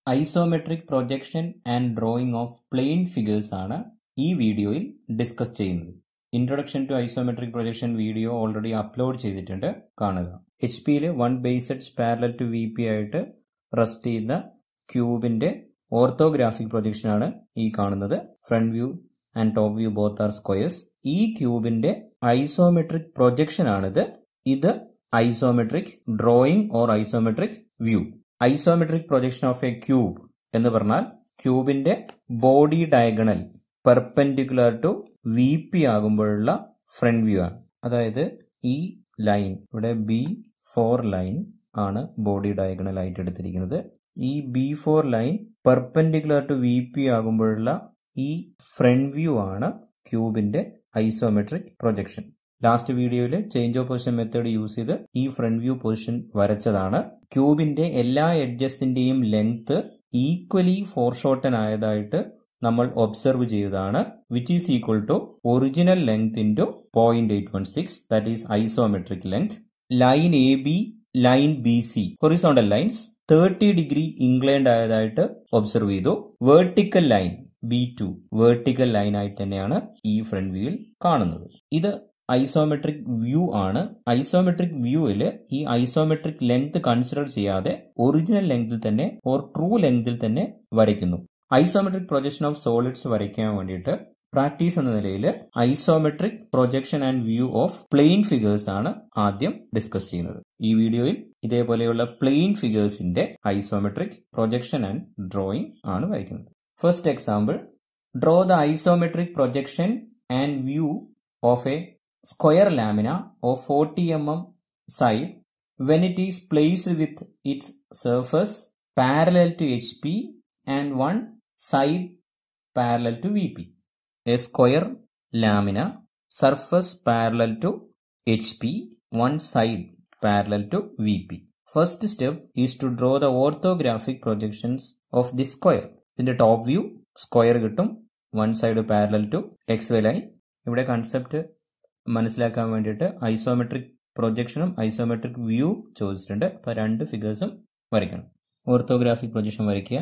Isometric projection and drawing of plain figures ആണ് ഈ വീഡിയോയിൽ ഡിസ്കസ് ചെയ്യുന്നത് introduction to isometric projection video already upload ചെയ്തിട്ടുണ്ട് കാണുക എച്ച് പിയിൽ one based parallel to V P ആയിട്ട് റെസ്റ്റ് ചെയ്യുന്ന ക്യൂബിന്റെ ഓർത്തോഗ്രാഫിക് പ്രൊജക്ഷൻ ആണ് ഈ കാണുന്നത് front view and top view both are squares ഈ ക്യൂബിന്റെ ഐസോമെട്രിക് പ്രൊജക്ഷൻ ആണിത് ഇത് isometric drawing or isometric view isometric projection of a cube എന്ന് പറഞ്ഞാൽ ക്യൂബിന്റെ body diagonal perpendicular to V P ആകുമ്പോഴുള്ള ഫ്രണ്ട് വ്യൂ ആണ് അതായത് ഈ ലൈൻ ഇവിടെ ബി ഫോർ ലൈൻ ആണ് ബോഡി ഡയഗണൽ ആയിട്ട് എടുത്തിരിക്കുന്നത് ഈ B four line perpendicular to V P ആകുമ്പോഴുള്ള ഈ ഫ്രണ്ട് വ്യൂ ആണ് ക്യൂബിന്റെ ഐസോമെട്രിക് പ്രൊജക്ഷൻ ലാസ്റ്റ് വീഡിയോയിൽ change of position method use ചെയ്ത് ഈ ഫ്രണ്ട് വ്യൂ പൊസിഷൻ വരച്ചതാണ് ക്യൂബിന്റെ എല്ലാ എഡ്ജസിന്റെയും ലെങ്ത് ഈക്വലി ഫോർഷോട്ടൻ ആയതായിട്ട് നമ്മൾ ഒബ്സർവ് ചെയ്തതാണ് which is equal to original length into point eight one six that is isometric length line A B line B C horizontal lines thirty degree inclined ആയതായിട്ട് observe ചെയ്തു vertical line B two vertical line ആയിട്ട് തന്നെയാണ് ഈ front വ്യൂവിൽ കാണുന്നത് ഇത് isometric view ആണ് isometric വ്യൂവിൽ ഈ ഐസോമെട്രിക് ലെങ്ത് കൺസിഡർ ചെയ്യാതെ ഒറിജിനൽ ലെങ്തിൽ തന്നെ ഓർ ട്രൂ ലെങ്തിൽ തന്നെ വരയ്ക്കുന്നു ഐസോമെട്രിക് പ്രൊജക്ഷൻ ഓഫ് സോളിഡ്സ് വരയ്ക്കാൻ വേണ്ടിയിട്ട് പ്രാക്ടീസ് എന്ന നിലയിൽ isometric projection and view of plain figures ആണ് ആദ്യം ഡിസ്കസ് ചെയ്യുന്നത് ഈ വീഡിയോയിൽ ഇതേപോലെയുള്ള പ്ലെയിൻ ഫിഗേഴ്സിന്റെ ഐസോമെട്രിക് പ്രൊജക്ഷൻ ആൻഡ് ഡ്രോയിങ് ആണ് വരയ്ക്കുന്നത് first example draw the isometric projection and view of a square lamina of 40 mm side when it is placed with its surface parallel to HP and one side parallel to VP. A square lamina surface parallel to HP, one side parallel to VP. First step is to draw the orthographic projections of this square. ഇതിന്റെ top view square കിട്ടും one side parallel to X Y line ഇവിടെ concept മനസ്സിലാക്കാൻ വേണ്ടിയിട്ട് isometric പ്രൊജക്ഷനും isometric view ചോദിച്ചിട്ടുണ്ട് അപ്പോൾ രണ്ട് ഫിഗേഴ്സും വരയ്ക്കണം ഓർത്തോഗ്രാഫിക് പ്രൊജക്ഷൻ വരയ്ക്കുക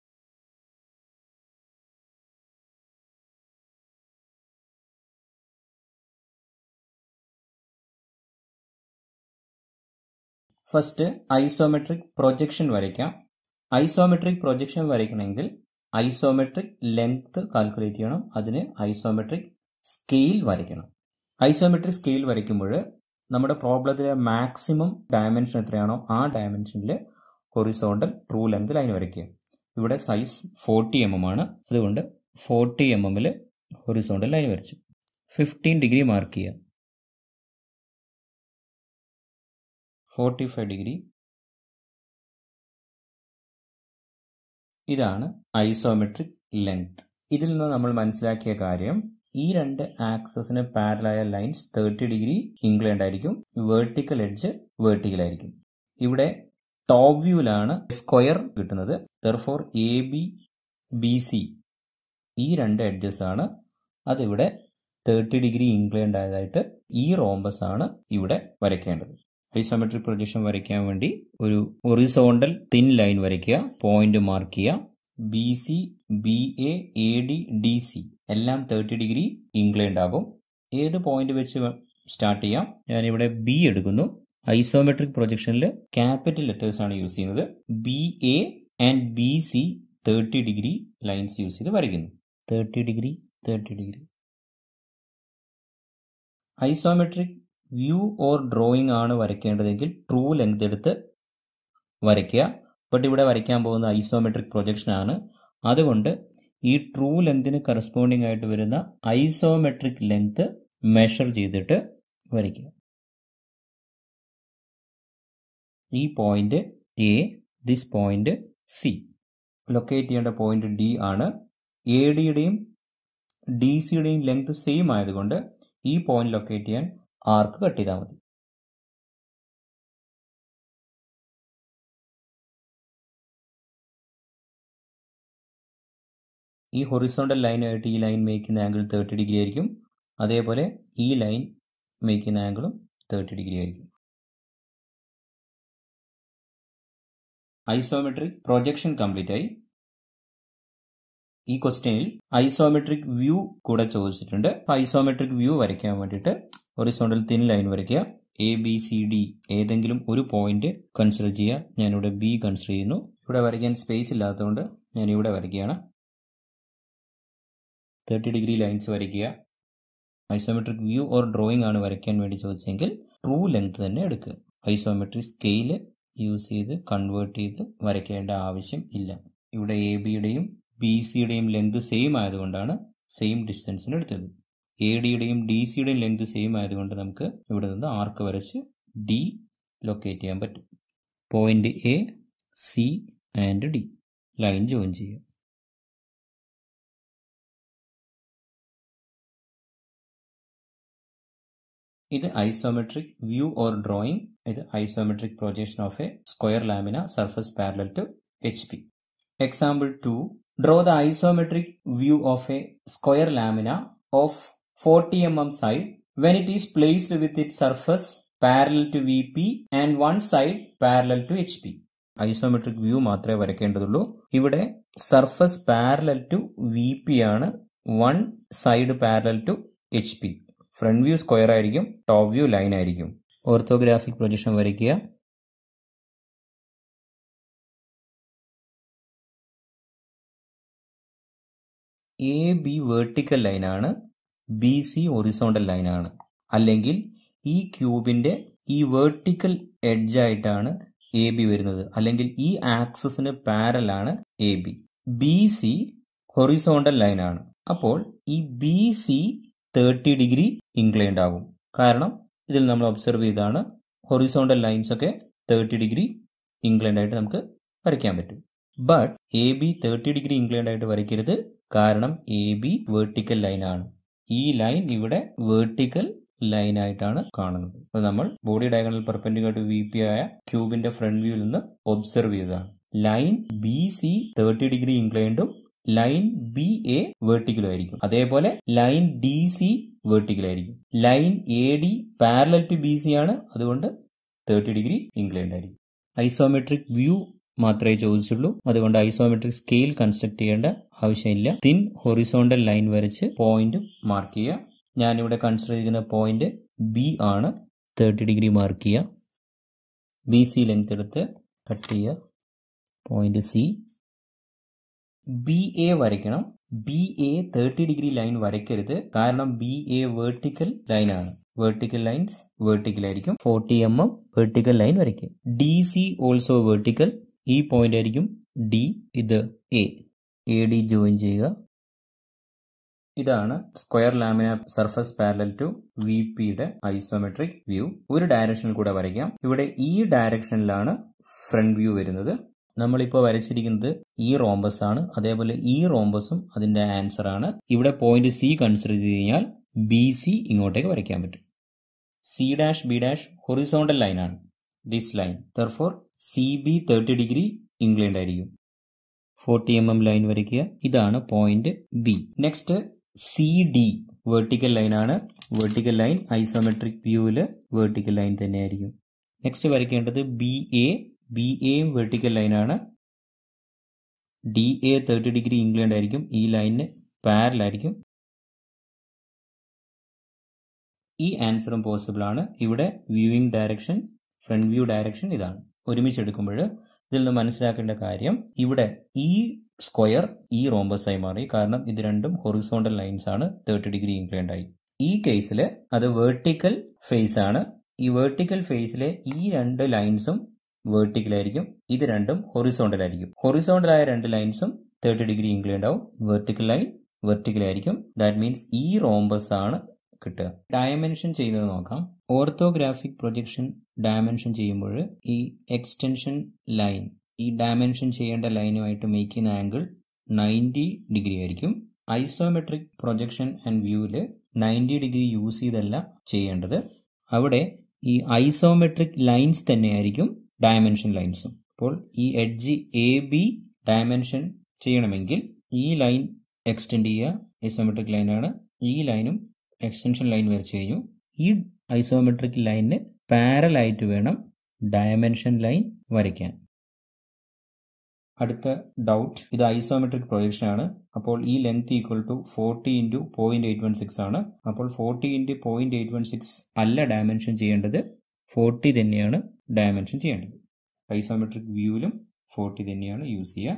ഫസ്റ്റ് ഐസോമെട്രിക് പ്രൊജക്ഷൻ വരയ്ക്കാം ഐസോമെട്രിക് പ്രൊജക്ഷൻ വരയ്ക്കണമെങ്കിൽ ഐസോമെട്രിക് ലെങ്ത് കാൽക്കുലേറ്റ് ചെയ്യണം അതിന് ഐസോമെട്രിക് സ്കെയിൽ വരയ്ക്കണം ഐസോമെട്രിക് സ്കെയിൽ വരയ്ക്കുമ്പോൾ നമ്മുടെ പ്രോബ്ലത്തിലെ മാക്സിമം ഡയമെൻഷൻ എത്രയാണോ ആ ഡയമെൻഷനിൽ ഹൊറിസോണ്ടൽ ട്രൂ ലെങ്ത് ലൈൻ വരയ്ക്കുക ഇവിടെ സൈസ് ഫോർട്ടി എം എം ആണ് അതുകൊണ്ട് ഫോർട്ടി എം എമ്മിൽ ഹൊറിസോണ്ടൽ ലൈൻ വരച്ചു ഫിഫ്റ്റീൻ ഡിഗ്രി മാർക്ക് ചെയ്യുക ഫോർട്ടി ഫൈവ് ഡിഗ്രി ഇതാണ് ഐസോമെട്രിക് ലെങ്ത് ഇതിൽ നിന്ന് നമ്മൾ മനസ്സിലാക്കിയ കാര്യം ഈ രണ്ട് ആക്സസിന് പാരലായ ലൈൻസ് തേർട്ടി ഡിഗ്രി ഇംഗ്ലണ്ട് ആയിരിക്കും വേർട്ടിക്കൽ എഡ്ജ് വേർട്ടിക്കൽ ആയിരിക്കും ഇവിടെ ടോപ്പ് വ്യൂവിലാണ് സ്ക്വയർ കിട്ടുന്നത് therefore A B B C ഈ രണ്ട് എഡ്ജസ് ആണ് അതിവിടെ തേർട്ടി ഡിഗ്രി ഇംഗ്ലണ്ട് ആയതായിട്ട് ഈ റോംബസ് ആണ് ഇവിടെ വരയ്ക്കേണ്ടത് ഐസോമെട്രിക് പ്രൊജക്ഷൻ വരയ്ക്കാൻ വേണ്ടി ഒരു ഒറിസോണ്ടൽ തിൻ ലൈൻ വരയ്ക്കുക പോയിന്റ് മാർക്ക് ചെയ്യുക B C B A A D D C എല്ലാം തേർട്ടി ഡിഗ്രി ഇംഗ്ലണ്ട് ആകും ഏത് പോയിന്റ് വെച്ച് സ്റ്റാർട്ട് ചെയ്യാം ഞാനിവിടെ ബി എടുക്കുന്നു ഐസോമെട്രിക് പ്രൊജക്ഷനിൽ ക്യാപിറ്റൽ ലെറ്റേഴ്സ് ആണ് യൂസ് ചെയ്യുന്നത് B A and B C thirty degree lines use ചെയ്ത് വരയ്ക്കുന്നു thirty degree thirty degree isometric view or drawing ആണ് വരയ്ക്കേണ്ടതെങ്കിൽ ട്രൂ ലെങ്ത് എടുത്ത് വരയ്ക്കുക ബട്ട് ഇവിടെ വരയ്ക്കാൻ പോകുന്ന ഐസോമെട്രിക് പ്രൊജക്ഷൻ ആണ് അതുകൊണ്ട് ഈ ട്രൂ ലെങ്തിന് കറസ്പോണ്ടിങ് ആയിട്ട് വരുന്ന ഐസോമെട്രിക് ലെങ്ത് മെഷർ ചെയ്തിട്ട് വരയ്ക്കുക ഈ point A this point C locate ചെയ്യേണ്ട പോയിന്റ് ഡി ആണ് എ ഡിയുടെയും ഡി സിയുടെയും ലെങ്ത് സെയിം ആയതുകൊണ്ട് ഈ പോയിന്റ് ലൊക്കേറ്റ് ചെയ്യാൻ ആർക്ക് കട്ട് ചെയ്താൽ മതി ഈ ഹൊറിസോണ്ടൽ ലൈനായിട്ട് ഈ ലൈൻ മേക്ക് ചെയ്യുന്ന ആംഗിൾ തേർട്ടി ഡിഗ്രി ആയിരിക്കും അതേപോലെ ഈ ലൈൻ മേക്ക് ചെയ്യുന്ന ആംഗിളും തേർട്ടി ഡിഗ്രി ആയിരിക്കും ഐസോമെട്രിക് പ്രൊജക്ഷൻ കംപ്ലീറ്റ് ആയി ഈ ക്വസ്റ്റ്യനിൽ ഐസോമെട്രിക് വ്യൂ കൂടെ ചോദിച്ചിട്ടുണ്ട് ഐസോമെട്രിക് വ്യൂ വരയ്ക്കാൻ വേണ്ടിയിട്ട് ഒറിസോണ്ടൽ തിൻ ലൈൻ വരയ്ക്കുക എ ബി സി ഡി ഏതെങ്കിലും ഒരു പോയിന്റ് കൺസിഡർ ചെയ്യുക ഞാനിവിടെ ബി കൺസിഡർ ചെയ്യുന്നു ഇവിടെ വരയ്ക്കാൻ സ്പേസ് ഇല്ലാത്തതുകൊണ്ട് ഞാൻ ഇവിടെ വരയ്ക്കുകയാണ് തേർട്ടി ഡിഗ്രി ലൈൻസ് വരയ്ക്കുക ഐസോമെട്രിക് വ്യൂ ഓർ ഡ്രോയിങ് ആണ് വരയ്ക്കാൻ വേണ്ടി ചോദിച്ചെങ്കിൽ ട്രൂ ലെങ്ത് തന്നെ എടുക്കുക ഐസോമെട്രിക് സ്കെയില് യൂസ് ചെയ്ത് കൺവേർട്ട് ചെയ്ത് വരയ്ക്കേണ്ട ആവശ്യം ഇല്ല ഇവിടെ എ ബിയുടെയും ബി സിയുടെയും ലെങ്ത് സെയിം ആയതുകൊണ്ടാണ് സെയിം ഡിസ്റ്റൻസിന് എടുത്തത് എ ഡിയുടെയും ഡി സിയുടെയും ലെങ്ത് സെയിം ആയതുകൊണ്ട് നമുക്ക് ഇവിടെ നിന്ന് ആർക്ക് വരച്ച് ഡി ലൊക്കേറ്റ് ചെയ്യാൻ പറ്റും point A C and D line join ചെയ്യുക ഇത് ഐസോമെട്രിക് വ്യൂ ഓർ ഡ്രോയിങ് ഇത് isometric projection of a square lamina surface parallel to H P example to draw the isometric view of a square lamina of 40 mm side when it is placed with its surface parallel to VP and one side parallel to HP. Isometric view മാത്രമേ വരയ്ക്കേണ്ടതുള്ളൂ ഇവിടെ surface parallel to V P ആണ് one side parallel to H P front view square ആയിരിക്കും top view line ആയിരിക്കും orthographic projection വരയ്ക്കുക A B vertical ലൈനാണ് B C horizontal ലൈനാണ് അല്ലെങ്കിൽ ഈ ക്യൂബിന്റെ ഈ വേർട്ടിക്കൽ എഡ്ജ് ആയിട്ടാണ് എ ബി വരുന്നത് അല്ലെങ്കിൽ ഈ ആക്സസിന് പാരലാണ് A B B C horizontal ലൈനാണ് അപ്പോൾ ഈ B C thirty degree inclined ആകും കാരണം ഇതിൽ നമ്മൾ ഒബ്സർവ് ചെയ്താണ് ഹൊറിസോണ്ടൽ ലൈൻസ് ഒക്കെ തേർട്ടി ഡിഗ്രി ഇൻക്ലൈൻഡ് ആയിട്ട് നമുക്ക് വരയ്ക്കാൻ പറ്റും but A B thirty degree inclined ആയിട്ട് വരയ്ക്കരുത് കാരണം എ ബി വേർട്ടിക്കൽ ലൈനാണ് ഈ ലൈൻ ഇവിടെ വേർട്ടിക്കൽ ലൈൻ ആയിട്ടാണ് കാണുന്നത് അത് നമ്മൾ body diagonal perpendicular to V P ആയ ക്യൂബിന്റെ ഫ്രണ്ട് വ്യൂവിൽ നിന്ന് ഒബ്സർവ് ചെയ്തതാണ് line B C thirty degree ഇൻക്ലൈൻഡും ലൈൻ ബി എ വേർട്ടിക്കലും ആയിരിക്കും അതേപോലെ ലൈൻ ഡി സി വേർട്ടിക്കൽ ആയിരിക്കും line A D parallel to B C ആണ് അതുകൊണ്ട് തേർട്ടി ഡിഗ്രി ഇൻക്ലൈൻഡ് ആയിരിക്കും ഐസോമെട്രിക് വ്യൂ മാത്രമേ ചോദിച്ചുള്ളൂ അതുകൊണ്ട് ഐസോമെട്രിക് സ്കെയിൽ കൺസ്ട്രക്ട് ചെയ്യേണ്ട ആവശ്യമില്ല തിൻ ഹൊറിസോണ്ടൽ ലൈൻ വരച്ച് പോയിന്റ് മാർക്ക് ചെയ്യുക ഞാനിവിടെ കൺസിഡർ ചെയ്യുന്ന പോയിന്റ് ബി ആണ് തേർട്ടി ഡിഗ്രി മാർക്ക് ചെയ്യുക ബി സി ലെങ്ത് എടുത്ത് കട്ട് ചെയ്യുക പോയിന്റ് സി ബി എ വരയ്ക്കണം B A thirty degree line വരയ്ക്കരുത് കാരണം ബി എ വേർട്ടിക്കൽ ലൈൻ ആണ് വേർട്ടിക്കൽ ലൈൻസ് വേർട്ടിക്കൽ ആയിരിക്കും forty M M vertical line വരയ്ക്കുക ഡി സി ഓൾസോ വേർട്ടിക്കൽ ഈ പോയിന്റ് ആയിരിക്കും ഡി ഇത് എ എ ഡി ജോയിൻ ചെയ്യുക ഇതാണ് square lamina surface parallel to V പിയുടെ ഐസോമെട്രിക് വ്യൂ ഒരു ഡയറക്ഷനിൽ കൂടെ വരയ്ക്കാം ഇവിടെ ഈ ഡയറക്ഷനിലാണ് ഫ്രണ്ട് വ്യൂ വരുന്നത് നമ്മളിപ്പോൾ വരച്ചിരിക്കുന്നത് ഈ റോംബസ് ആണ് അതേപോലെ ഈ റോംബസും അതിന്റെ ആൻസർ ആണ് ഇവിടെ പോയിന്റ് സി കൺസിഡർ ചെയ്ത് കഴിഞ്ഞാൽ ബി സി ഇങ്ങോട്ടേക്ക് വരയ്ക്കാൻ പറ്റും C dash B dash horizontal line ആണ് this line therefore C B thirty degree inclined ആയിരിക്കും ഫോർട്ടി എം എം ലൈൻ വരയ്ക്കുക ഇതാണ് point B next C D vertical line ആണ് വേർട്ടിക്കൽ ലൈൻ ഐസോമെട്രിക് വ്യൂവിൽ വേർട്ടിക്കൽ ലൈൻ തന്നെയായിരിക്കും നെക്സ്റ്റ് വരയ്ക്കേണ്ടത് B A B എയും vertical ലൈനാണ് D A thirty degree inclined ആയിരിക്കും ഈ ലൈനിന് പാരലായിരിക്കും ഈ ആൻസറും പോസിബിൾ ആണ് ഇവിടെ viewing direction front view direction ഇതാണ് ഒരുമിച്ച് എടുക്കുമ്പോൾ ഇതിൽ നിന്ന് മനസ്സിലാക്കേണ്ട കാര്യം ഇവിടെ ഈ സ്ക്വയർ ഈ റോംബസ് ആയി മാറി കാരണം ഇത് രണ്ടും ഹൊറിസോണ്ടൽ ലൈൻസ് ആണ് തേർട്ടി ഡിഗ്രി ഇൻക്ലൈൻഡ് ആയി ഈ കേസിൽ അത് വേർട്ടിക്കൽ ഫേസ് ആണ് ഈ വേർട്ടിക്കൽ ഫേസിലെ ഈ രണ്ട് ലൈൻസും വേർട്ടിക്കൽ ആയിരിക്കും ഇത് രണ്ടും ഹൊറിസോണ്ടൽ ആയിരിക്കും ഹൊറിസോണ്ടൽ ആയ രണ്ട് ലൈൻസും തേർട്ടി ഡിഗ്രി ഇൻക്ലൈൻഡ് ആവും വെർട്ടിക്കൽ ലൈൻ വെർട്ടിക്കൽ ആയിരിക്കും ദാറ്റ് മീൻസ് ഈ റോംബസ് ആണ് കിട്ടുക ഡയമെൻഷൻ ചെയ്യുന്നത് നോക്കാം ഓർത്തോഗ്രാഫിക് പ്രൊജക്ഷൻ ഡയമെൻഷൻ ചെയ്യുമ്പോൾ ഈ എക്സ്റ്റൻഷൻ ലൈൻ ഈ ഡയമെൻഷൻ ചെയ്യേണ്ട ലൈനുമായിട്ട് മേക്ക് ചെയ്യുന്ന ആംഗിൾ നയൻറ്റി ഡിഗ്രി ആയിരിക്കും ഐസോമെട്രിക് പ്രൊജക്ഷൻ ആൻഡ് വ്യൂവിൽ നയൻറ്റി ഡിഗ്രി യൂസ് ചെയ്തല്ല ചെയ്യേണ്ടത് അവിടെ ഈ ഐസോമെട്രിക് ലൈൻസ് തന്നെയായിരിക്കും ഡയമെൻഷൻ ലൈൻസും അപ്പോൾ ഈ എഡ്ജ് എ ബി ഡയമെൻഷൻ ചെയ്യണമെങ്കിൽ ഈ ലൈൻ എക്സ്റ്റെൻഡ് ചെയ്യുക ഐസോമെട്രിക് ലൈനാണ് ഈ ലൈനും എക്സ്റ്റൻഷൻ ലൈൻ വരച്ചു കഴിഞ്ഞു ഈ ഐസോമെട്രിക് ലൈനിന് പാരലായിട്ട് വേണം ഡയമെൻഷൻ ലൈൻ വരയ്ക്കാൻ അടുത്ത ഡൗട്ട് ഇത് ഐസോമെട്രിക് പ്രൊജക്ഷൻ ആണ് അപ്പോൾ ഈ length equal to forty into point eight one six ആണ് അപ്പോൾ forty into point eight one six അല്ല ഡയമെൻഷൻ ചെയ്യേണ്ടത് ഫോർട്ടി തന്നെയാണ് ഡയമെൻഷൻ ചെയ്യേണ്ടത് ഐസോമെട്രിക് വ്യൂവിലും ഫോർട്ടി തന്നെയാണ് യൂസ് ചെയ്യുക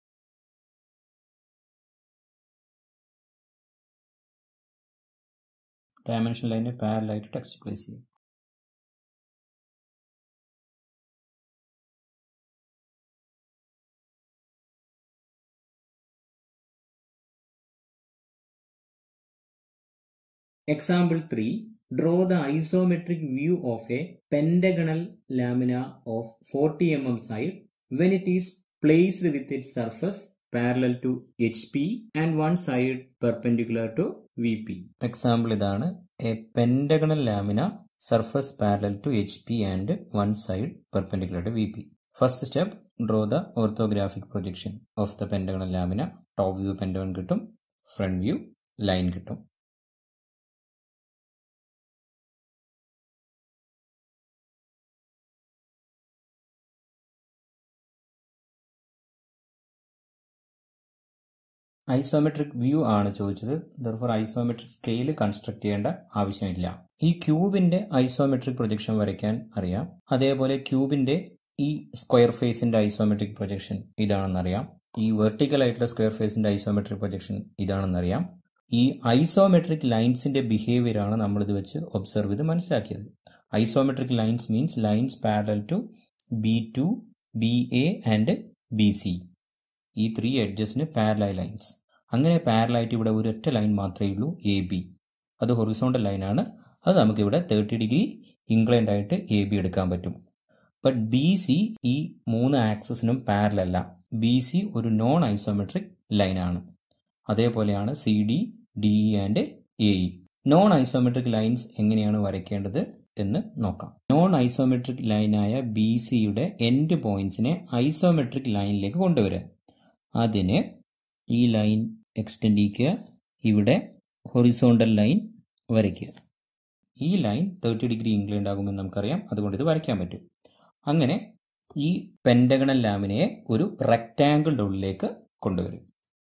ഡയമെൻഷൻ ലൈന് പാരലായിട്ട് ടെക്സ്റ്റ് പ്ലേസ് ചെയ്യും Example 3. Draw the isometric view of a pentagonal lamina of 40 mm side when it is placed with its surface parallel to HP and one side perpendicular to VP. Example ഇതാണ് a pentagonal lamina surface parallel to HP and one side perpendicular to VP. First step draw the orthographic projection of the pentagonal lamina. Top view pentagon കിട്ടും front view line കിട്ടും isometric view ആണ് ചോദിച്ചത് therefore isometric scale construct ചെയ്യേണ്ട ആവശ്യമില്ല ഈ ക്യൂബിന്റെ isometric projection വരയ്ക്കാൻ അറിയാം അതേപോലെ ക്യൂബിന്റെ ഈ സ്ക്വയർ ഫേസിന്റെ ഐസോമെട്രിക് പ്രൊജക്ഷൻ ഇതാണെന്നറിയാം ഈ വെർട്ടിക്കൽ ആയിട്ടുള്ള സ്ക്വയർ ഫേസിന്റെ ഐസോമെട്രിക് പ്രൊജക്ഷൻ ഇതാണെന്നറിയാം ഈ ഐസോമെട്രിക് ലൈൻസിന്റെ ബിഹേവിയർ ആണ് നമ്മൾ ഇത് വെച്ച് ഒബ്സർവ് ചെയ്ത് മനസ്സിലാക്കിയത് isometric lines means lines parallel to B to B A and B C ഈ ത്രീ എഡ്ജസിന് പാരലായി ലൈൻസ് അങ്ങനെ പാരലായിട്ട് ഇവിടെ ഒരൊറ്റ ലൈൻ മാത്രമേ ഉള്ളൂ എ ബി അത് ഹൊറിസോണ്ടൽ ലൈനാണ് അത് നമുക്കിവിടെ തേർട്ടി ഡിഗ്രി ഇൻക്ലൈൻഡ് ആയിട്ട് എ ബി എടുക്കാൻ പറ്റും ബട്ട് ബി സി ഈ മൂന്ന് ആക്സസിനും പാരലല്ല ബി സി ഒരു നോൺ ഐസോമെട്രിക് ലൈനാണ് അതേപോലെയാണ് C D D E and A E non isometric lines എങ്ങനെയാണ് വരയ്ക്കേണ്ടത് എന്ന് നോക്കാം നോൺ ഐസോമെട്രിക് ലൈനായ ബി സിയുടെ എൻഡ് പോയിന്റ്സിനെ ഐസോമെട്രിക് ലൈനിലേക്ക് കൊണ്ടുവരിക അതിന് ഈ ലൈൻ എക്സ്റ്റെൻഡ് ചെയ്യുക ഇവിടെ ഹൊറിസോണ്ടൽ ലൈൻ വരയ്ക്കുക ഈ ലൈൻ തേർട്ടി ഡിഗ്രി ഇൻക്ലൈൻഡ് ആകുമെന്ന് നമുക്കറിയാം അതുകൊണ്ട് ഇത് വരയ്ക്കാൻ പറ്റും അങ്ങനെ ഈ പെൻഡഗണൽ ലാമിനയെ ഒരു റെക്റ്റാങ്കിളിൻ്റെ ഉള്ളിലേക്ക് കൊണ്ടുവരും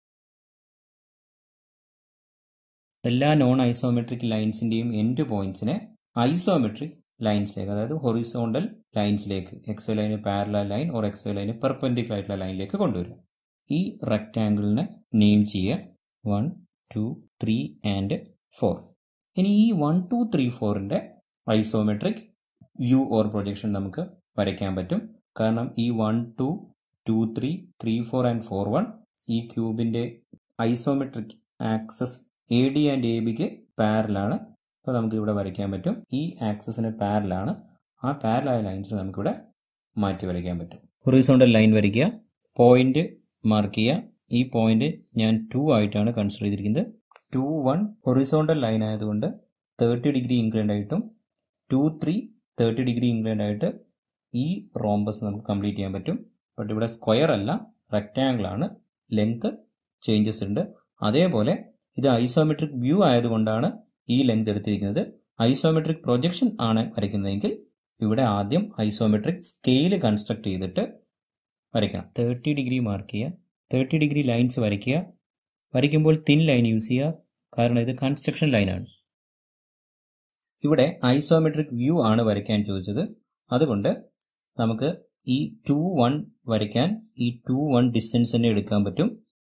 എല്ലാ നോൺ ഐസോമെട്രിക് ലൈൻസിന്റെയും എൻഡ് പോയിന്റ്സിനെ ഐസോമെട്രിക് ലൈൻസിലേക്ക് അതായത് ഹൊറിസോണ്ടൽ ലൈൻസിലേക്ക് എക്സ് വൈ ലൈന് parallel line or X Y ലൈന് പെർപെൻഡിക്കുലർ ആയിട്ടുള്ള ലൈനിലേക്ക് കൊണ്ടുവരും ഈ റെക്റ്റാങ്കിളിനെ നെയിം ചെയ്യുക one two three and four ഇനി ഈ വൺ ടു ത്രീ ഫോറിന്റെ ഐസോമെട്രിക് വ്യൂ ഓർ പ്രൊജക്ഷൻ നമുക്ക് വരയ്ക്കാൻ പറ്റും കാരണം ഈ one two two three three four and four one ഈ ക്യൂബിന്റെ isometric axes A D and A ബിക്ക് പാരലാണ് അപ്പോൾ നമുക്ക് ഇവിടെ വരയ്ക്കാൻ പറ്റും ഈ ആക്സസിന് പാരലാണ് ആ പാരലായ ലൈൻസ് നമുക്കിവിടെ മാറ്റി വരയ്ക്കാൻ പറ്റും ഹൊറിസോണ്ടൽ ലൈൻ വരയ്ക്കുക പോയിന്റ് മാർക്ക് ചെയ്യുക ഈ പോയിന്റ് ഞാൻ ടു ആയിട്ടാണ് കൺസിഡർ ചെയ്തിരിക്കുന്നത് ടു വൺ ഹൊറിസോണ്ടൽ ലൈൻ ആയതുകൊണ്ട് തേർട്ടി ഡിഗ്രി ഇൻക്ലൈൻഡ് ആയിട്ടും two three thirty degree inclined ആയിട്ട് ഈ റോംബസ് നമുക്ക് കംപ്ലീറ്റ് ചെയ്യാൻ പറ്റും ബട്ട് ഇവിടെ സ്ക്വയർ അല്ല റെക്റ്റാങ്കിൾ ആണ് ലെങ്ത് ചേഞ്ചസ് ഉണ്ട് അതേപോലെ ഇത് ഐസോമെട്രിക് വ്യൂ ആയതുകൊണ്ടാണ് ഈ ലെങ്ത് എടുത്തിരിക്കുന്നത് ഐസോമെട്രിക് പ്രൊജക്ഷൻ ആണ് വരയ്ക്കുന്നതെങ്കിൽ ഇവിടെ ആദ്യം ഐസോമെട്രിക് സ്കെയിൽ കൺസ്ട്രക്ട് ചെയ്തിട്ട് വരയ്ക്കണം തേർട്ടി ഡിഗ്രി മാർക്ക് ചെയ്യുക തേർട്ടി ഡിഗ്രി ലൈൻസ് വരയ്ക്കുക വരയ്ക്കുമ്പോൾ തിൻ ലൈൻ യൂസ് ചെയ്യുക കാരണം ഇത് കൺസ്ട്രക്ഷൻ ലൈനാണ് ഇവിടെ ഐസോമെട്രിക് വ്യൂ ആണ് വരയ്ക്കാൻ ചോദിച്ചത് അതുകൊണ്ട് നമുക്ക് ഈ ടു വൺ വരയ്ക്കാൻ ഈ ടു വൺ ഡിസ്റ്റൻസ് തന്നെ എടുക്കാൻ പറ്റും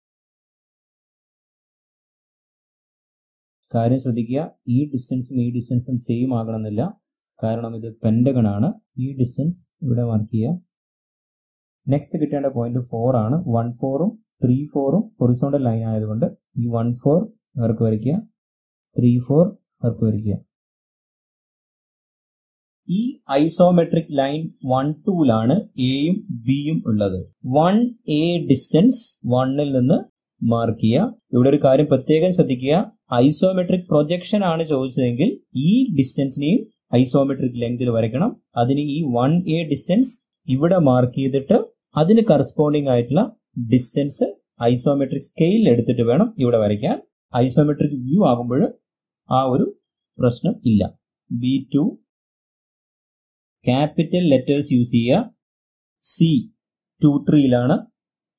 കാര്യം ശ്രദ്ധിക്കുക ഈ ഡിസ്റ്റൻസും ഈ ഡിസ്റ്റൻസും സെയിം ആകണമെന്നില്ല കാരണം ഇത് പെൻഡഗൺ ആണ് ഈ ഡിസ്റ്റൻസ് ഇവിടെ മാർക്ക് ചെയ്യുക നെക്സ്റ്റ് കിട്ടേണ്ട പോയിന്റ് ഫോർ ആണ് വൺ ഫോറും ത്രീ ഫോറും ഹൊറിസോണ്ടൽ ലൈൻ ആയതുകൊണ്ട് ഈ വൺ ഫോർ അവർക്ക് വരയ്ക്കുക ത്രീ ഫോർ അവർക്ക് വരയ്ക്കുക ഈ ഐസോമെട്രിക് ലൈൻ വൺ ടൂലാണ് എയും ബിയും ഉള്ളത് വൺ എ ഡിസ്റ്റൻസ് വണ്ണിൽ നിന്ന് മാർക്ക് ചെയ്യുക ഇവിടെ ഒരു കാര്യം പ്രത്യേകം ശ്രദ്ധിക്കുക ഐസോമെട്രിക് പ്രൊജക്ഷൻ ആണ് ചോദിച്ചതെങ്കിൽ ഈ ഡിസ്റ്റൻസിനെയും ഐസോമെട്രിക് ലെങ്തിൽ വരയ്ക്കണം അതിന് ഈ വൺ എ ഡിസ്റ്റൻസ് ഇവിടെ മാർക്ക് ചെയ്തിട്ട് അതിന് കറസ്പോണ്ടിങ് ആയിട്ടുള്ള ഡിസ്റ്റൻസ് ഐസോമെട്രിക് സ്കെയിൽ എടുത്തിട്ട് വേണം ഇവിടെ വരയ്ക്കാൻ ഐസോമെട്രിക് വ്യൂ ആകുമ്പോൾ ആ ഒരു പ്രശ്നം ഇല്ല B two capital letters use ചെയ്യുക സി ടു ത്രീയിലാണ്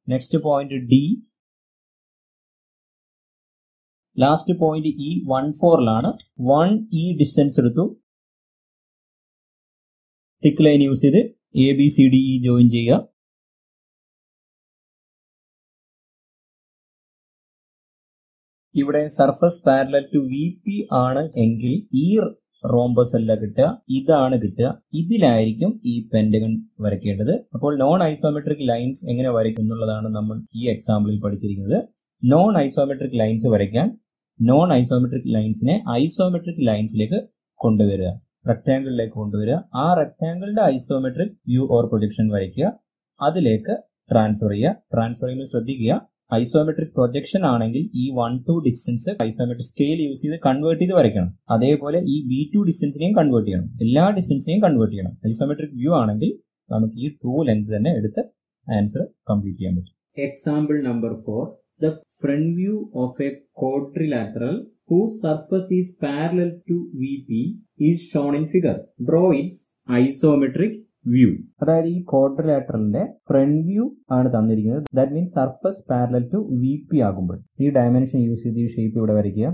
next point D last point E one ഫോറിലാണ് വൺ ഇ ഡിസ്റ്റൻസ് എടുത്തു തിക്ക് ലൈൻ യൂസ് ചെയ്ത് A B C D E join ചെയ്യുക ഇവിടെ surface parallel to V P ആണ് എങ്കിൽ ഈ റോംബസ് അല്ല കിട്ടുക ഇതാണ് കിട്ടുക ഇതിലായിരിക്കും ഈ പെന്റഗൺ വരയ്ക്കേണ്ടത് അപ്പോൾ നോൺ ഐസോമെട്രിക് ലൈൻസ് എങ്ങനെ വരയ്ക്കും എന്നുള്ളതാണ് നമ്മൾ ഈ എക്സാമ്പിളിൽ പഠിച്ചിരിക്കുന്നത് നോൺ ഐസോമെട്രിക് ലൈൻസ് വരയ്ക്കാൻ നോൺ ഐസോമെട്രിക് ലൈൻസിനെ ഐസോമെട്രിക് ലൈൻസിലേക്ക് കൊണ്ടുവരിക റെക്ടാങ്കിളിലേക്ക് കൊണ്ടുവരിക ആ റെക്ടാങ്കിളിന്റെ ഐസോമെട്രിക് വ്യൂ ഓർ പ്രൊജക്ഷൻ വരയ്ക്കുക അതിലേക്ക് ട്രാൻസ്ഫർ ചെയ്യുക ട്രാൻസ്ഫർ ചെയ്യുമ്പോൾ ശ്രദ്ധിക്കുക ഐസോമെട്രിക് പ്രൊജക്ഷൻ ആണെങ്കിൽ ഈ one two distance isometric scale use ചെയ്ത് കൺവേർട്ട് ചെയ്ത് വരയ്ക്കണം അതേപോലെ ഈ വി ടു ഡിസ്റ്റൻസിനെയും കൺവേർട്ട് ചെയ്യണം എല്ലാ ഡിസ്റ്റൻസിനെയും കൺവേർട്ട് ചെയ്യണം ഐസോമെട്രിക് വ്യൂ ആണെങ്കിൽ നമുക്ക് ഈ ട്രൂ ലെങ്ത് തന്നെ എടുത്ത് ആൻസർ കംപ്ലീറ്റ് ചെയ്യാൻ പറ്റും example number four the front view of a quadrilateral whose surface is parallel to VP is shown in figure. Draw its isometric view അതായത് ഈ ക്വാഡ്രിലാറ്ററലിന്റെ ഫ്രണ്ട് വ്യൂ ആണ് തന്നിരിക്കുന്നത് that means surface parallel to V P ആകുമ്പോൾ ഈ dimension use ചെയ്ത് ഈ shape ഇവിടെ വരയ്ക്കുക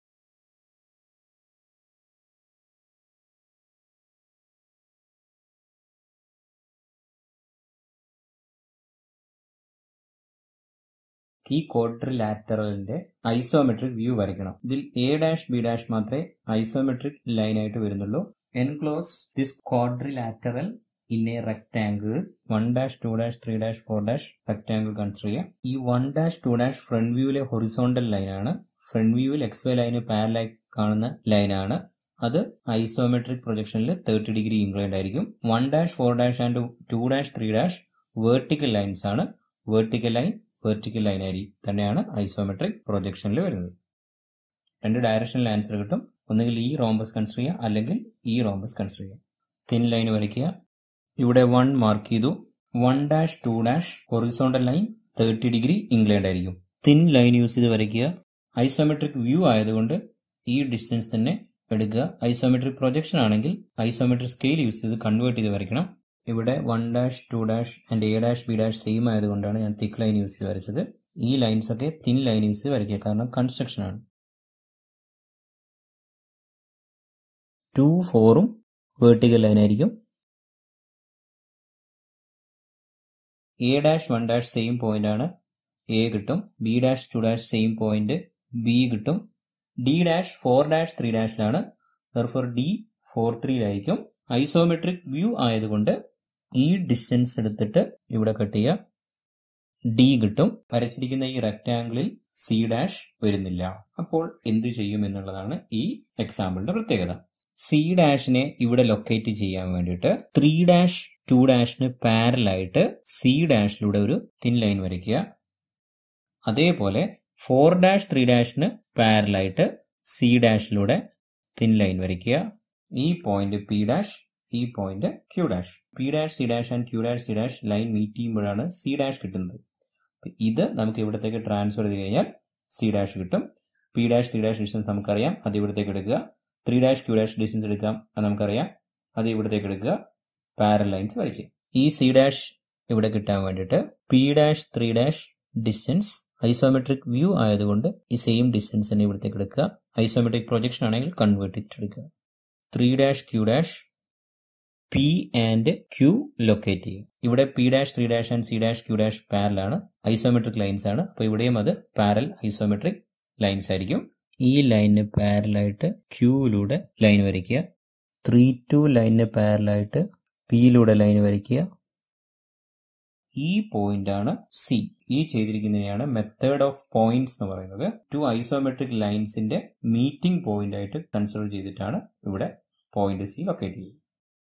ഈ ക്വാഡ്രിലാറ്ററലിന്റെ ഐസോമെട്രിക് വ്യൂ വരയ്ക്കണം ഇതിൽ എ ഡാഷ് ബി ഡാഷ് മാത്രമേ ഐസോമെട്രിക് ലൈൻ ആയിട്ട് വരുന്നുള്ളൂ enclose this quadrilateral in a rectangle one dash two dash three dash four dash rectangle consider ചെയ്യാം ഈ one dash two dash front വ്യൂവിലെ ഹൊറിസോണ്ടൽ ലൈനാണ് ഫ്രണ്ട് വ്യൂവിൽ എക്സ് വൈ ലൈന് പാരലായി കാണുന്ന ലൈനാണ് അത് ഐസോമെട്രിക് പ്രൊജക്ഷനിൽ തേർട്ടി ഡിഗ്രി ഇൻക്ലൈൻഡ് ആയിരിക്കും one dash four dash and two dash three dash vertical lines ആണ് വേർട്ടിക്കൽ ലൈൻ വെർട്ടിക്കൽ ലൈൻ ആയി തന്നെയാണ് ഐസോമെട്രിക് പ്രൊജക്ഷനിൽ വരുന്നത് രണ്ട് ഡയറക്ഷനിൽ ആൻസർ കിട്ടും ഒന്നുകിൽ ഈ റോംബസ് കൺസിഡർ ചെയ്യുക അല്ലെങ്കിൽ ഈ റോംബസ് കൺസിഡർ ചെയ്യുക തിൻ ലൈൻ വരയ്ക്കുക ഇവിടെ വൺ മാർക്ക് ചെയ്തു one dash two dash horizontal line thirty degree inclined ആയിരിക്കും തിൻ ലൈൻ യൂസ് ചെയ്ത് വരയ്ക്കുക ഐസോമെട്രിക് വ്യൂ ആയതുകൊണ്ട് ഈ ഡിസ്റ്റൻസ് തന്നെ എടുക്കുക ഐസോമെട്രിക് പ്രൊജക്ഷൻ ആണെങ്കിൽ ഐസോമെട്രിക് സ്കെയിൽ യൂസ് ചെയ്ത് കൺവേർട്ട് ചെയ്ത് വരയ്ക്കണം ഇവിടെ one dash two dash and A dash B dash same ആയതുകൊണ്ടാണ് ഞാൻ തിക്ക് ലൈൻ യൂസ് ചെയ്ത് വരച്ചത് ഈ ലൈൻസ് ഒക്കെ തിൻ ലൈൻ യൂസ് ചെയ്ത് വരയ്ക്കുക കാരണം കൺസ്ട്രക്ഷൻ ആണ് ടു ഫോറും വേർട്ടിക്കൽ ലൈൻ ആയിരിക്കും A dash one dash same point ആണ് എ കിട്ടും B dash two dash same point B കിട്ടും D dash four dash three ഡാഷിലാണ് ഫോർ ഡി ഫോർ ത്രീയിലായിരിക്കും ഐസോമെട്രിക് വ്യൂ ആയതുകൊണ്ട് ഈ ഡിസ്റ്റൻസ് എടുത്തിട്ട് ഇവിടെ കട്ട് ചെയ്യുക ഡി കിട്ടും വരച്ചിരിക്കുന്ന ഈ റെക്ടാംഗിളിൽ സി ഡാഷ് വരുന്നില്ല അപ്പോൾ എന്ത് ചെയ്യും എന്നുള്ളതാണ് ഈ എക്സാമ്പിളിന്റെ പ്രത്യേകത സി ഡാഷിനെ ഇവിടെ ലൊക്കേറ്റ് ചെയ്യാൻ വേണ്ടിയിട്ട് ത്രീ ഡാഷ് ടു ഡാഷിന് പാരലായിട്ട് സി ഡാഷിലൂടെ ഒരു തിൻ ലൈൻ വരയ്ക്കുക അതേപോലെ ഫോർ ഡാഷ് ത്രീ ഡാഷിന് പാരലായിട്ട് സി ഡാഷിലൂടെ തിൻ ലൈൻ വരയ്ക്കുക ഈ പോയിന്റ് പി ഡാഷ് ഈ point Q dash P dash C dash and Q dash C dash line meet ചെയ്യുമ്പോഴാണ് സി ഡാഷ് കിട്ടുന്നത് ഇത് നമുക്ക് ഇവിടത്തേക്ക് ട്രാൻസ്ഫർ ചെയ്ത് കഴിഞ്ഞാൽ സി ഡാഷ് കിട്ടും P dash C dash distance നമുക്കറിയാം അത് ഇവിടത്തേക്ക് എടുക്കുക three dash Q dash distance എടുക്കാം അത് നമുക്കറിയാം അത് ഇവിടത്തേക്ക് എടുക്കുക പാരൽ ലൈൻസ് വരയ്ക്കുക ഈ സി ഡാഷ് ഇവിടെ കിട്ടാൻ വേണ്ടിയിട്ട് P dash three dash distance isometric view ആയതുകൊണ്ട് ഈ സെയിം ഡിസ്റ്റൻസ് തന്നെ ഇവിടത്തേക്ക് എടുക്കുക ഐസോമെട്രിക് പ്രൊജക്ഷൻ ആണെങ്കിൽ കൺവേർട്ട് ചെയ്തെടുക്കുക three dash Q dash P and Q locate ചെയ്യും ഇവിടെ P dash three dash and C dash Q dash പാരലാണ് ഐസോമെട്രിക് ലൈൻസ് ആണ് അപ്പോൾ ഇവിടെയും അത് പാരൽ ഐസോമെട്രിക് ലൈൻസ് ആയിരിക്കും ഈ ലൈനിന് പാരലായിട്ട് ക്യൂവിലൂടെ ലൈൻ വരയ്ക്കുക ത്രീ ടു ലൈനിന് പാരലായിട്ട് പിയിലൂടെ ലൈൻ വരയ്ക്കുക ഈ പോയിന്റ് ആണ് സി ഈ ചെയ്തിരിക്കുന്നതിനെയാണ് മെത്തേഡ് ഓഫ് പോയിന്റ്സ് എന്ന് പറയുന്നത് ടു ഐസോമെട്രിക് ലൈൻസിന്റെ മീറ്റിംഗ് പോയിന്റ് ആയിട്ട് കൺസിഡർ ചെയ്തിട്ടാണ് ഇവിടെ പോയിന്റ് സി ലൊക്കേറ്റ് ചെയ്യുന്നത്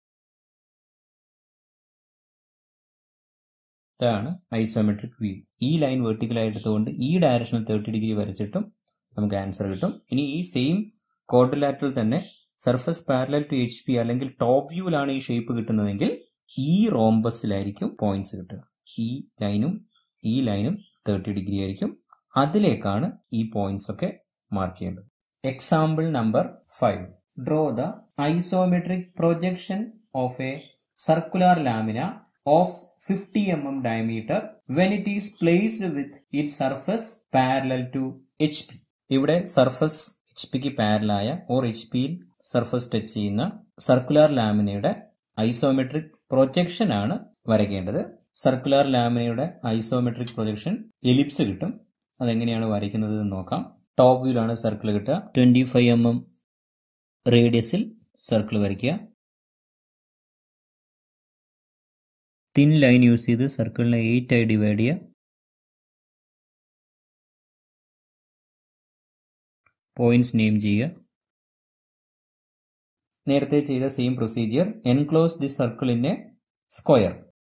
ഇതാണ് ഐസോമെട്രിക് വ്യൂ ഈ ലൈൻ വെർട്ടിക്കൽ ആയിട്ടതുകൊണ്ട് ഈ ഡയറക്ഷനിൽ തേർട്ടി ഡിഗ്രി വരച്ചിട്ടും നമുക്ക് ആൻസർ കിട്ടും ഇനി ഈ സെയിം കോർഡിലാറ്ററിൽ തന്നെ surface parallel to H P അല്ലെങ്കിൽ ടോപ്പ് വ്യൂവിലാണ് ഈ ഷേപ്പ് കിട്ടുന്നതെങ്കിൽ ഈ റോംബസിലായിരിക്കും പോയിന്റ്സ് കിട്ടുക ഈ ലൈനും ഈ ലൈനും തേർട്ടി ഡിഗ്രി ആയിരിക്കും അതിലേക്കാണ് ഈ പോയിന്റ്സ് ഒക്കെ മാർക്ക് ചെയ്യേണ്ടത് example number five draw the isometric projection of a circular lamina of 50 mm diameter when it is placed with its surface parallel to HP. ഇവിടെ സർഫസ് എച്ച് പിക്ക് പാരലായ ഓർ എച്ച് പിയിൽ surface touch ചെയ്യുന്ന circular ലാമിനയുടെ isometric projection ആണ് വരയ്ക്കേണ്ടത് circular ലാമിനയുടെ isometric projection ellipse കിട്ടും അതെങ്ങനെയാണ് വരയ്ക്കുന്നത് എന്ന് നോക്കാം ടോപ്പ് വ്യൂലാണ് സർക്കിൾ കിട്ടുക ട്വന്റി ഫൈവ് എം എം റേഡിയസിൽ സർക്കിൾ വരയ്ക്കുക തിൻ ലൈൻ യൂസ് ചെയ്ത് സർക്കിളിനെ എയ്റ്റ് ആയി ഡിവൈഡ് ചെയ്യുക പോയിന്റ്സ് നെയിം ചെയ്യുക നേരത്തെ ചെയ്ത same procedure enclose the circle in a square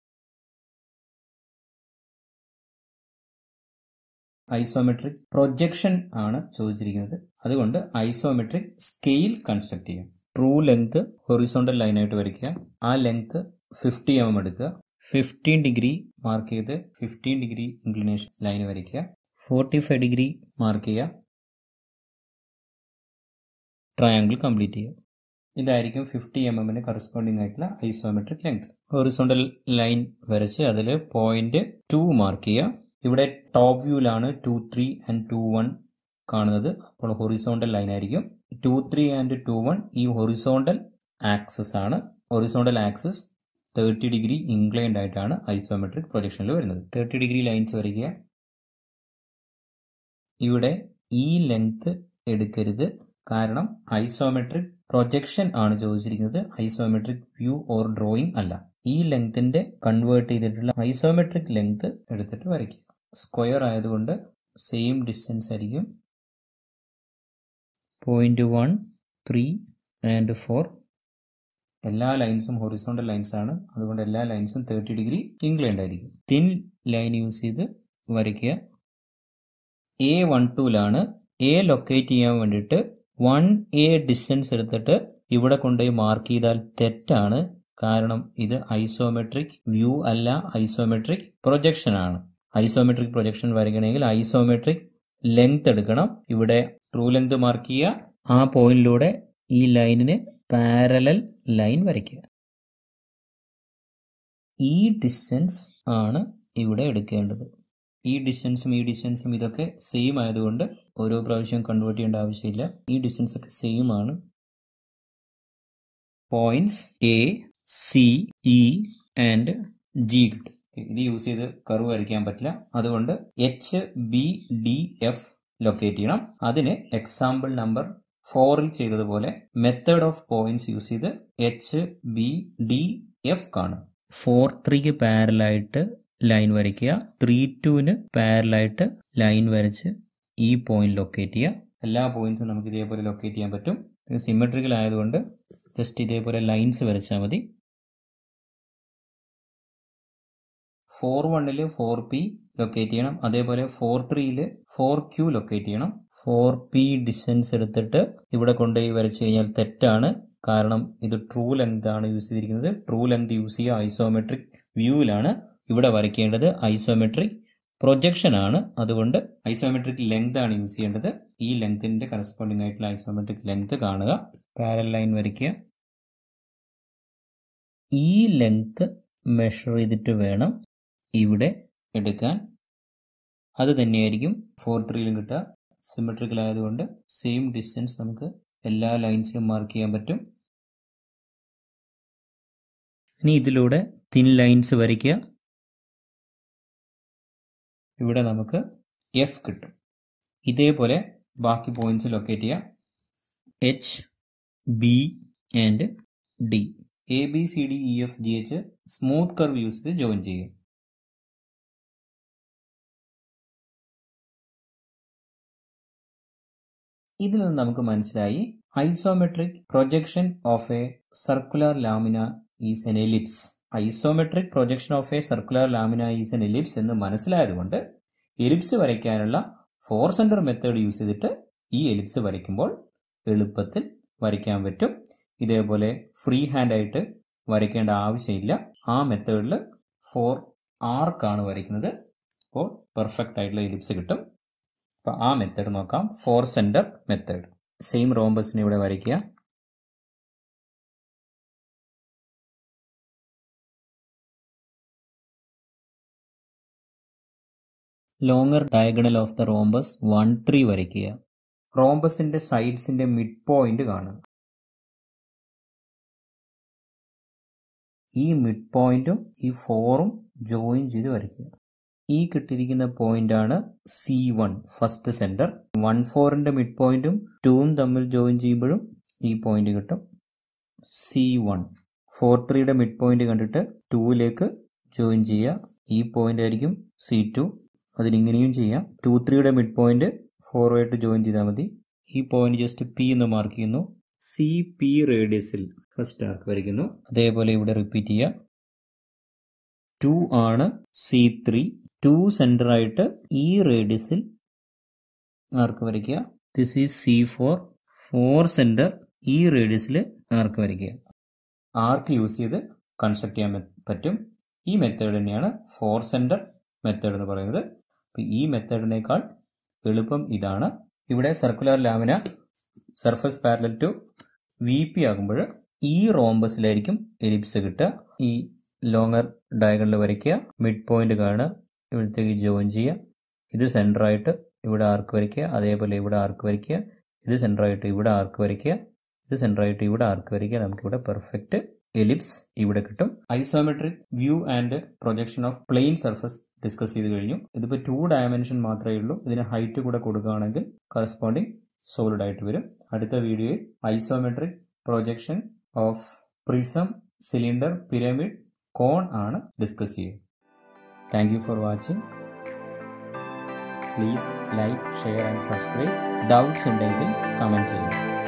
isometric projection ആണ് ചോദിച്ചിരിക്കുന്നത് അതുകൊണ്ട് ഐസോമെട്രിക് സ്കെയിൽ കൺസ്ട്രക്ട് ചെയ്യാം ട്രൂ ലെങ്ത് ഹൊറിസോണ്ടൽ ലൈനായിട്ട് വരയ്ക്കുക ആ ലെങ്ത് ഫിഫ്റ്റി എം എം എടുക്കുക ഫിഫ്റ്റീൻ ഡിഗ്രി മാർക്ക് ചെയ്ത് ഫിഫ്റ്റീൻ ഡിഗ്രി ഇൻക്ലിനേഷൻ ലൈൻ വരയ്ക്കുക ഫോർട്ടി ഫൈവ് ഡിഗ്രി മാർക്ക് ചെയ്യുക ട്രയാങ്കിൾ കംപ്ലീറ്റ് ചെയ്യുക ഇതായിരിക്കും ഫിഫ്റ്റി എം എമ്മിന് കറസ്പോണ്ടിങ് ആയിട്ടുള്ള ഐസോമെട്രിക് ലെങ്ത് ഹൊറിസോണ്ടൽ ലൈൻ വരച്ച് അതിൽ പോയിന്റ് ടു മാർക്ക് ചെയ്യുക ഇവിടെ ടോപ്പ് വ്യൂവിലാണ് two three and two one കാണുന്നത് അപ്പോൾ ഹൊറിസോണ്ടൽ ലൈൻ ആയിരിക്കും two three and two one ഈ ഹൊറിസോണ്ടൽ ആക്സസ് ആണ് horizontal access thirty degree inclined ആയിട്ടാണ് ഐസോമെട്രിക് പ്രൊജക്ഷനിൽ വരുന്നത് തേർട്ടി ഡിഗ്രി ലൈൻസ് വരയ്ക്കുക ഇവിടെ ഈ ലെങ്ത് എടുക്കരുത് കാരണം ഐസോമെട്രിക് പ്രൊജക്ഷൻ ആണ് ചോദിച്ചിരിക്കുന്നത് ഐസോമെട്രിക് വ്യൂ ഓർ ഡ്രോയിങ് അല്ല ഈ ലെങ്ത്തിന്റെ കൺവേർട്ട് ചെയ്തിട്ടുള്ള ഐസോമെട്രിക് ലെങ്ത് എടുത്തിട്ട് വരയ്ക്കുക സ്ക്വയർ ആയതുകൊണ്ട് സെയിം ഡിസ്റ്റൻസ് ആയിരിക്കും point one three and four എല്ലാ ലൈൻസും ഹൊറിസോണ്ടൽ ലൈൻസ് ആണ് അതുകൊണ്ട് എല്ലാ ലൈൻസും തേർട്ടി ഡിഗ്രി ഇൻക്ലൈൻഡ് ആയിരിക്കും തിൻ ലൈൻ യൂസ് ചെയ്ത് വരയ്ക്കുക എ വൺ ടൂലാണ് എ ലൊക്കേറ്റ് ചെയ്യാൻ വേണ്ടിയിട്ട് വൺ എ ഡിസ്റ്റൻസ് എടുത്തിട്ട് ഇവിടെ കൊണ്ടുപോയി മാർക്ക് ചെയ്താൽ തെറ്റാണ് കാരണം ഇത് ഐസോമെട്രിക് വ്യൂ അല്ല ഐസോമെട്രിക് പ്രൊജക്ഷൻ ആണ് ഐസോമെട്രിക് പ്രൊജക്ഷൻ വരയ്ക്കണമെങ്കിൽ ഐസോമെട്രിക് ലെങ്ത് എടുക്കണം ഇവിടെ ട്രൂ ലെങ്ത് മാർക്ക് ചെയ്യുക ആ പോയിന്റിലൂടെ ഈ ലൈനിന് പാരലൽ ലൈൻ വരയ്ക്കുക ഈ ഡിസ്റ്റൻസ് ആണ് ഇവിടെ എടുക്കേണ്ടത് ഈ ഡിസ്റ്റൻസും ഈ ഡിസ്റ്റൻസും ഇതൊക്കെ സെയിം ആയതുകൊണ്ട് ഓരോ പ്രാവശ്യം കൺവേർട്ട് ചെയ്യേണ്ട ആവശ്യമില്ല ഈ ഡിസ്റ്റൻസ് ഒക്കെ സെയിം ആണ് points A C E and G കിട്ടും ഇത് യൂസ് ചെയ്ത് കർവ് വരയ്ക്കാൻ പറ്റില്ല അതുകൊണ്ട് H B D F locate ചെയ്യണം അതിന് എക്സാമ്പിൾ നമ്പർ ഫോറിൽ ചെയ്തതുപോലെ മെത്തേഡ് ഓഫ് പോയിന്റ്സ് യൂസ് ചെയ്ത് എച്ച് ബി ഡി എഫ് കാണും ഫോർ ത്രീക്ക് പാരലായിട്ട് ലൈൻ വരയ്ക്കുക ത്രീ ടുവിന് പാരലായിട്ട് ലൈൻ വരച്ച് ഈ പോയിന്റ് ലൊക്കേറ്റ് ചെയ്യുക എല്ലാ പോയിന്റ്സും നമുക്ക് ഇതേപോലെ ലൊക്കേറ്റ് ചെയ്യാൻ പറ്റും സിമെട്രിക്കൽ ആയതുകൊണ്ട് ജസ്റ്റ് ഇതേപോലെ ലൈൻസ് വരച്ചാൽ മതി ഫോർ വണ്ണിൽ ഫോർ പി ലൊക്കേറ്റ് ചെയ്യണം അതേപോലെ ഫോർ ത്രീയിൽ ഫോർ ക്യൂ ലൊക്കേറ്റ് ചെയ്യണം ഫോർ പി ഡിസ്റ്റൻസ് എടുത്തിട്ട് ഇവിടെ കൊണ്ടുപോയി വരച്ചു കഴിഞ്ഞാൽ തെറ്റാണ് കാരണം ഇത് ട്രൂ ലെങ്ത് ആണ് യൂസ് ചെയ്തിരിക്കുന്നത് ട്രൂ ലെങ്ത് യൂസ് ചെയ്യുക ഐസോമെട്രിക് വ്യൂവിലാണ് ഇവിടെ വരയ്ക്കേണ്ടത് ഐസോമെട്രിക് പ്രൊജക്ഷൻ ആണ് അതുകൊണ്ട് ഐസോമെട്രിക് ലെങ്ത് ആണ് യൂസ് ചെയ്യേണ്ടത് ഈ ലെങ്ത്തിന്റെ കറസ്പോണ്ടിങ് ആയിട്ടുള്ള ഐസോമെട്രിക് ലെങ്ത് കാണുക പാരൽ ലൈൻ വരയ്ക്കുക ഈ ലെങ്ത് മെഷർ ചെയ്തിട്ട് വേണം ഇവിടെ എടുക്കാൻ അത് തന്നെയായിരിക്കും ഫോർ ത്രീയിലും കിട്ടുക സിമെട്രിക്കൽ ആയതുകൊണ്ട് സെയിം ഡിസ്റ്റൻസ് നമുക്ക് എല്ലാ ലൈൻസിലും മാർക്ക് ചെയ്യാൻ പറ്റും ഇനി ഇതിലൂടെ തിൻ ലൈൻസ് വരയ്ക്കുക ഇവിടെ നമുക്ക് എഫ് കിട്ടും ഇതേപോലെ ബാക്കി പോയിന്റ്സ് ലൊക്കേറ്റ് ചെയ്യാം H B and D A B C D E F G H smooth curve use ചെയ്ത് ജോയിൻ ചെയ്യുക ഇതിൽ നിന്ന് നമുക്ക് മനസ്സിലായി isometric projection of a circular lamina is an ellipse isometric projection of a circular lamina is an ellipse എന്ന് മനസ്സിലായതുകൊണ്ട് ellipse വരയ്ക്കാനുള്ള four centre method use ചെയ്തിട്ട് ഈ എലിപ്സ് വരയ്ക്കുമ്പോൾ എളുപ്പത്തിൽ വരയ്ക്കാൻ പറ്റും ഇതേപോലെ ഫ്രീ ഹാൻഡ് ആയിട്ട് വരയ്ക്കേണ്ട ആവശ്യമില്ല ആ മെത്തേഡിൽ ഫോർ ആർക്കാണ് വരയ്ക്കുന്നത് അപ്പോൾ പെർഫെക്റ്റ് ആയിട്ടുള്ള എലിപ്സ് കിട്ടും അപ്പോൾ ആ മെത്തേഡ് നോക്കാം ഫോർ സെന്റർ മെത്തേഡ് സെയിം റോംബസിനെ ഇവിടെ വരയ്ക്കുക longer diagonal of the rhombus one three വരയ്ക്കുക റോംബസിന്റെ സൈഡ്സിന്റെ മിഡ് പോയിന്റ് കാണുക ഈ മിഡ് പോയിന്റും ഈ ഫോറും ജോയിൻ ചെയ്ത് വരയ്ക്കുക ഈ കിട്ടിയിരിക്കുന്ന പോയിന്റ് ആണ് C one first centre one ഫോറിന്റെ മിഡ് പോയിന്റും ടൂവും തമ്മിൽ ജോയിൻ ചെയ്യുമ്പോഴും ഈ പോയിന്റ് കിട്ടും സി വൺ ഫോർ ത്രീയുടെ മിഡ് പോയിന്റ് കണ്ടിട്ട് ടൂവിലേക്ക് ജോയിൻ ചെയ്യുക ഈ പോയിന്റ് ആയിരിക്കും സി ടു അതിനിങ്ങനെയും ചെയ്യാം ടു ത്രീയുടെ മിഡ് പോയിന്റ് ഫോറുമായിട്ട് ജോയിൻ ചെയ്താൽ മതി ഈ പോയിന്റ് ജസ്റ്റ് പി എന്ന് മാർക്ക് ചെയ്യുന്നു സി പി റേഡിയസിൽ ഫസ്റ്റ് ആർക്ക് വരയ്ക്കുന്നു അതേപോലെ ഇവിടെ റിപ്പീറ്റ് ചെയ്യുക ടു ആണ് സി ത്രീ ടു സെന്റർ ആയിട്ട് ഈ റേഡിയസിൽ ആർക്ക് വരയ്ക്കുക this is C four four centre ഈ റേഡിയസിൽ ആർക്ക് വരയ്ക്കുക ആർക്ക് യൂസ് ചെയ്ത് കൺസ്ട്രക്ട് ചെയ്യാൻ പറ്റും ഈ മെത്തേഡ് തന്നെയാണ് ഫോർ സെന്റർ മെത്തേഡ് എന്ന് പറയുന്നത് ഈ മെത്തേഡിനേക്കാൾ എളുപ്പം ഇതാണ് ഇവിടെ circular lamina surface parallel to V P ആകുമ്പോൾ ഈ റോംബസിലായിരിക്കും എലിപ്സ് കിട്ടുക ഈ ലോങ്ങർ ഡയഗണിൽ വരയ്ക്കുക മിഡ് പോയിന്റ് കാണുക ഇവിടത്തേക്ക് ജോയിൻ ചെയ്യുക ഇത് സെൻറ്ററായിട്ട് ഇവിടെ ആർക്ക് വരയ്ക്കുക അതേപോലെ ഇവിടെ ആർക്ക് വരയ്ക്കുക ഇത് സെൻറ്ററായിട്ട് ഇവിടെ ആർക്ക് വരയ്ക്കുക ഇത് സെൻറ്ററായിട്ട് ഇവിടെ ആർക്ക് വരയ്ക്കുക നമുക്കിവിടെ പെർഫെക്റ്റ് എലിപ്സ് ഇവിടെ കിട്ടും isometric view and projection of plane surface discuss ചെയ്ത് കഴിഞ്ഞു ഇതിപ്പോൾ ടു ഡയമെൻഷൻ മാത്രമേ ഉള്ളൂ ഇതിന് ഹൈറ്റ് കൂടെ കൊടുക്കുകയാണെങ്കിൽ കറസ്പോണ്ടിങ് സോളിഡ് ആയിട്ട് വരും അടുത്ത വീഡിയോയിൽ isometric projection of prism cylinder pyramid cone ആണ് ഡിസ്കസ് ചെയ്യുക thank you for watching please like share and subscribe doubts ഉണ്ടെങ്കിൽ കമൻറ്റ് ചെയ്യുക